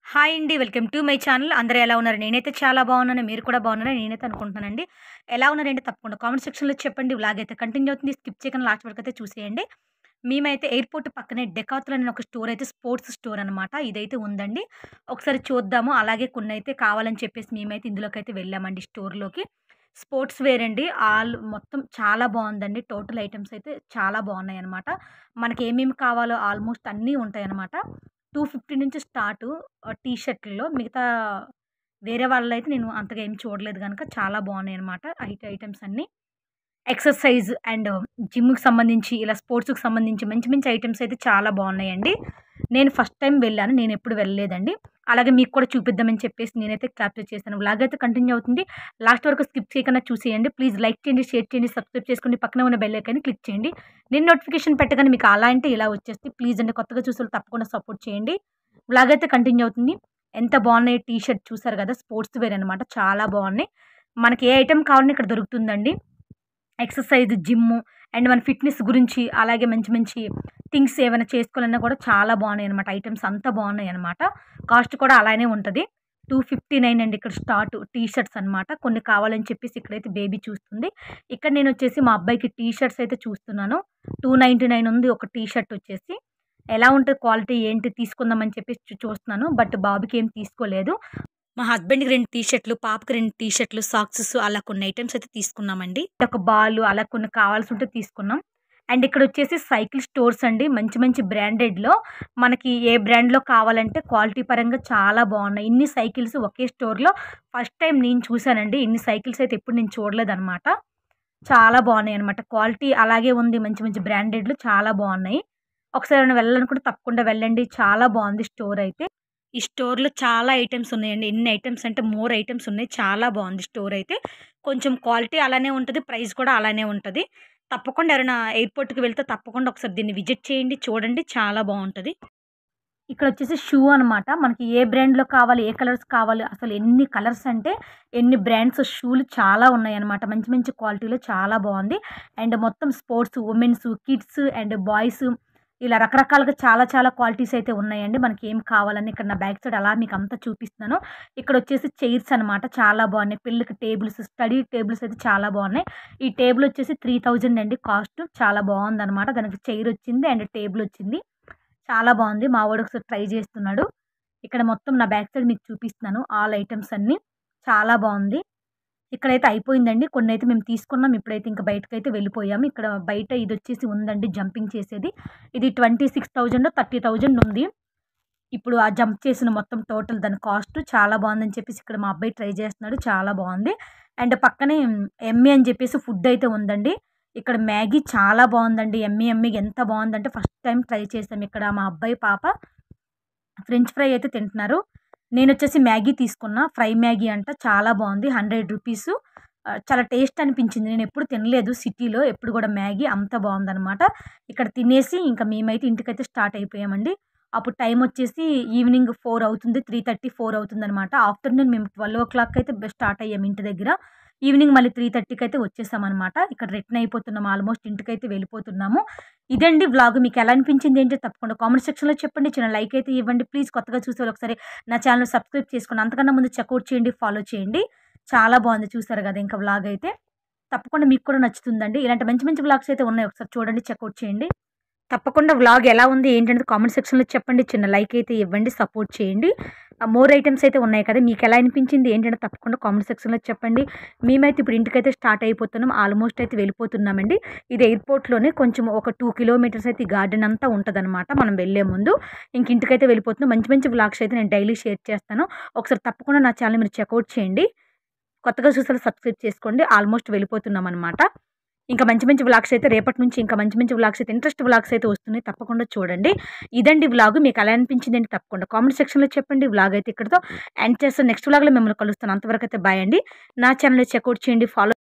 hi అండి welcome to my channel అందరూ ఎలా ఉన్నారు నేనైతే చాలా బాగున్నాను మీరు కూడా బాగున్నారని నేనైతే అనుకుంటున్నానండి ఎలా ఉన్నారంటే తప్పకుండా కామెంట్ సెక్షన్లో చెప్పండి వ్లాగ్ అయితే కంటిన్యూ అవుతుంది స్కిప్ చేయకుండా లాస్ట్ వరకు అయితే చూసేయండి మేమైతే ఎయిర్పోర్ట్ పక్కనే డెకాతుల్ అనే ఒక స్టోర్ అయితే స్పోర్ట్స్ స్టోర్ అనమాట ఇదైతే ఉందండి ఒకసారి చూద్దాము అలాగే కొన్ని అయితే కావాలని చెప్పేసి మేమైతే ఇందులోకి అయితే వెళ్ళామండి స్టోర్లోకి స్పోర్ట్స్ వేర్ అండి ఆల్ మొత్తం చాలా బాగుందండి టోటల్ ఐటమ్స్ అయితే చాలా బాగున్నాయి అనమాట మనకి ఏమేమి కావాలో ఆల్మోస్ట్ అన్నీ ఉంటాయి అనమాట టూ ఫిఫ్టీ నుంచి స్టార్ట్ టీ షర్ట్లలో మిగతా వేరే వాళ్ళైతే నేను అంతగా ఏం చూడలేదు కనుక చాలా బాగున్నాయి అనమాట ఐట ఐటమ్స్ అన్నీ ఎక్సర్సైజ్ అండ్ జిమ్కి సంబంధించి ఇలా స్పోర్ట్స్కి సంబంధించి మంచి మంచి ఐటమ్స్ అయితే చాలా బాగున్నాయండి నేను ఫస్ట్ టైం వెళ్ళాను నేను ఎప్పుడు వెళ్ళలేదండి అలాగే మీకు కూడా చూపిద్దామని చెప్పేసి నేనైతే క్యాప్చర్ చేశాను వ్లాగ్ అయితే కంటిన్యూ అవుతుంది లాస్ట్ వరకు స్కిప్ చేయకుండా చూసేయండి ప్లీజ్ లైక్ చేయండి షేర్ చేయండి సబ్స్క్రైబ్ చేసుకోండి పక్కన ఉన్న బెల్ ఐకాన్ని క్లిక్ చేయండి నేను నోటిఫికేషన్ పెట్టగానే మీకు అలా అంటే ఇలా వచ్చేస్తే ప్లీజ్ అండి కొత్తగా చూసే వాళ్ళు తప్పకుండా సపోర్ట్ చేయండి వ్లాగ్ అయితే కంటిన్యూ అవుతుంది ఎంత బాగున్నాయి టీ షర్ట్ చూసారు కదా స్పోర్ట్స్ వేర్ అనమాట చాలా బాగున్నాయి మనకి ఏ ఐటెం కావాలని ఇక్కడ దొరుకుతుందండి ఎక్సర్సైజ్ జిమ్ అండ్ మన ఫిట్నెస్ గురించి అలాగే మంచి మంచి థింగ్స్ ఏమైనా చేసుకోవాలన్నా కూడా చాలా బాగున్నాయి అనమాట ఐటమ్స్ అంతా బాగున్నాయి అనమాట కాస్ట్ కూడా అలానే ఉంటుంది టూ ఫిఫ్టీ నైన్ అండి ఇక్కడ స్టార్ట్ టీ షర్ట్స్ అనమాట కొన్ని కావాలని చెప్పేసి ఇక్కడైతే బేబీ చూస్తుంది ఇక్కడ నేను వచ్చేసి మా అబ్బాయికి టీ షర్ట్స్ అయితే చూస్తున్నాను టూ నైంటీ నైన్ ఉంది ఒక టీ షర్ట్ వచ్చేసి ఎలా ఉంటుంది క్వాలిటీ ఏంటి తీసుకుందామని చెప్పేసి చూ- చూస్తున్నాను బట్ బాబుకి ఏం తీసుకోలేదు మా హస్బెండ్కి రెండు టీ షర్ట్లు పాపకి రెండు టీ షర్ట్లు సాక్సెస్ అలా కొన్ని ఐటమ్స్ అయితే తీసుకున్నామండి ఒక బాల్ అలా కొన్ని కావాల్సి ఉంటే తీసుకున్నాం అండ్ ఇక్కడ వచ్చేసి సైకిల్ స్టోర్స్ అండి మంచి మంచి బ్రాండెడ్లో మనకి ఏ బ్రాండ్లో కావాలంటే క్వాలిటీ పరంగా చాలా బాగున్నాయి ఇన్ని సైకిల్స్ ఒకే స్టోర్లో ఫస్ట్ టైం నేను చూశానండి ఇన్ని సైకిల్స్ అయితే ఎప్పుడు నేను చూడలేదన్నమాట చాలా బాగున్నాయి అనమాట క్వాలిటీ అలాగే ఉంది మంచి మంచి బ్రాండెడ్లు చాలా బాగున్నాయి ఒకసారి ఏమైనా వెళ్ళాలనుకుంటే తప్పకుండా వెళ్ళండి చాలా బాగుంది స్టోర్ అయితే ఈ స్టోర్లో చాలా ఐటమ్స్ ఉన్నాయండి ఎన్ని ఐటమ్స్ అంటే మోర్ ఐటమ్స్ ఉన్నాయి చాలా బాగుంది స్టోర్ అయితే కొంచెం క్వాలిటీ అలానే ఉంటుంది ప్రైస్ కూడా అలానే ఉంటుంది తప్పకుండా ఎవరైనా ఎయిర్పోర్ట్కి వెళ్తే తప్పకుండా ఒకసారి దీన్ని విజిట్ చేయండి చూడండి చాలా బాగుంటుంది ఇక్కడ వచ్చేసి షూ అనమాట మనకి ఏ బ్రాండ్లో కావాలి ఏ కలర్స్ కావాలి అసలు ఎన్ని కలర్స్ అంటే ఎన్ని బ్రాండ్స్ షూలు చాలా ఉన్నాయి అనమాట మంచి మంచి క్వాలిటీలో చాలా బాగుంది అండ్ మొత్తం sports women's kids and boys ఇలా రకరకాలుగా చాలా చాలా క్వాలిటీస్ అయితే ఉన్నాయండి మనకి ఏం కావాలని ఇక్కడ నా బ్యాక్ సైడ్ అలా మీకు అంతా చూపిస్తున్నాను ఇక్కడ వచ్చేసి చైర్స్ అనమాట చాలా బాగున్నాయి పిల్లలకి టేబుల్స్ స్టడీ టేబుల్స్ అయితే చాలా బాగున్నాయి ఈ టేబుల్ వచ్చేసి త్రీ థౌజండ్ అండి కాస్ట్ చాలా బాగుంది అనమాట దానికి చైర్ వచ్చింది అండ్ టేబుల్ వచ్చింది చాలా బాగుంది మా వాడు ఒకసారి ట్రై చేస్తున్నాడు ఇక్కడ మొత్తం నా బ్యాక్ సైడ్ మీకు చూపిస్తున్నాను ఆల్ ఐటమ్స్ అన్నీ చాలా బాగుంది ఇక్కడైతే అయిపోయిందండి కొన్ని అయితే మేము తీసుకున్నాం ఇప్పుడైతే ఇంకా బయటకైతే వెళ్ళిపోయాము ఇక్కడ బయట ఇది వచ్చేసి ఉందండి జంపింగ్ చేసేది ఇది twenty six thousand thirty thousand ఉంది ఇప్పుడు ఆ జంప్ చేసిన మొత్తం టోటల్ దాని కాస్ట్ చాలా బాగుందని చెప్పేసి ఇక్కడ మా అబ్బాయి ట్రై చేస్తున్నాడు చాలా బాగుంది అండ్ పక్కనే ఎమ్మి అని చెప్పేసి ఫుడ్ అయితే ఉందండి ఇక్కడ మ్యాగీ చాలా బాగుందండి ఎమ్మి ఎమ్మి ఎంత బాగుందంటే ఫస్ట్ టైం ట్రై చేసాం ఇక్కడ మా అబ్బాయి పాప ఫ్రెంచ్ ఫ్రై అయితే తింటున్నారు నేను వచ్చేసి మ్యాగీ తీసుకున్నా ఫ్రై మ్యాగీ అంట చాలా బాగుంది హండ్రెడ్ రూపీస్ చాలా టేస్ట్ అనిపించింది నేను ఎప్పుడు తినలేదు సిటీలో ఎప్పుడు కూడా మ్యాగీ అంత బాగుందన్నమాట ఇక్కడ తినేసి ఇంకా మేమైతే ఇంటికైతే స్టార్ట్ అయిపోయామండి అప్పుడు టైం వచ్చేసి ఈవినింగ్ ఫోర్ అవుతుంది త్రీ థర్టీ ఫోర్ అవుతుంది అనమాట ఆఫ్టర్నూన్ మేము ట్వెల్వ్ ఓ క్లాక్ అయితే స్టార్ట్ అయ్యాం ఇంటి దగ్గర ఈవినింగ్ మళ్ళీ త్రీ థర్టీకి అయితే వచ్చేసామన్నమాట ఇక్కడ రిటర్న్ అయిపోతున్నాం ఆల్మోస్ట్ ఇంటికైతే వెళ్ళిపోతున్నాము ఇదండి వ్లాగ్ మీకు ఎలా అనిపించింది ఏంటో తప్పకుండా కామెంట్ సెక్షన్లో చెప్పండి చిన్న లైక్ అయితే ఇవ్వండి ప్లీజ్ కొత్తగా చూసే వాళ్ళు ఒకసారి నా ఛానల్ సబ్స్క్రైబ్ చేసుకోండి అంతకన్నా ముందు చెక్అవుట్ చేయండి ఫాలో చేయండి చాలా బాగుంది చూసారు కదా ఇంకా వ్లాగ్ అయితే తప్పకుండా మీకు కూడా నచ్చుతుందండి ఇలాంటి మంచి మంచి వ్లాగ్స్ అయితే ఉన్నాయి ఒకసారి చూడండి చెక్అవుట్ చేయండి తప్పకుండా వ్లాగ్ ఎలా ఉంది ఏంటంటే కామెంట్ సెక్షన్లో చెప్పండి చిన్న లైక్ అయితే ఇవ్వండి సపోర్ట్ చేయండి మోర్ ఐటమ్స్ అయితే ఉన్నాయి కదా మీకు ఎలా అనిపించింది ఏంటంటే తప్పకుండా కామెంట్ సెక్షన్లో చెప్పండి మేమైతే ఇప్పుడు ఇంటికైతే స్టార్ట్ అయిపోతున్నాం ఆల్మోస్ట్ అయితే వెళ్ళిపోతున్నామండి ఇది ఎయిర్పోర్ట్లోనే కొంచెం ఒక టూ కిలోమీటర్స్ అయితే ఈ గార్డెన్ అంతా ఉంటుందన్నమాట మనం వెళ్ళే ముందు ఇంక ఇంటికైతే వెళ్ళిపోతున్నాం మంచి మంచి వ్లాగ్స్ అయితే నేను డైలీ షేర్ చేస్తాను ఒకసారి తప్పకుండా నా ఛానల్ మీరు చెక్అవుట్ చేయండి కొత్తగా చూసారు సబ్స్క్రైబ్ చేసుకోండి ఆల్మోస్ట్ వెళ్ళిపోతున్నాం అనమాట ఇంకా మంచి మంచి వ్లాగ్స్ అయితే రేపటి నుంచి ఇంకా మంచి మంచి వ్లాగ్స్ అయితే ఇంట్రెస్ట్ వ్లాగ్స్ అయితే వస్తున్నాయి తప్పకుండా చూడండి ఇదండి వ్లాగ్ మీకు ఎలా అనిపించింది అంటే తప్పకుండా కామెంట్ సెక్షన్లో చెప్పండి వ్లాగ్ అయితే ఇక్కడతో ఎండ్ చేస్తాను నెక్స్ట్ వ్లాగ్లో మిమ్మల్ని కలుస్తాను అంతవరకు అయితే బాయ్ అండి నా ఛానల్ చెక్అవుట్ చేయండి ఫాలో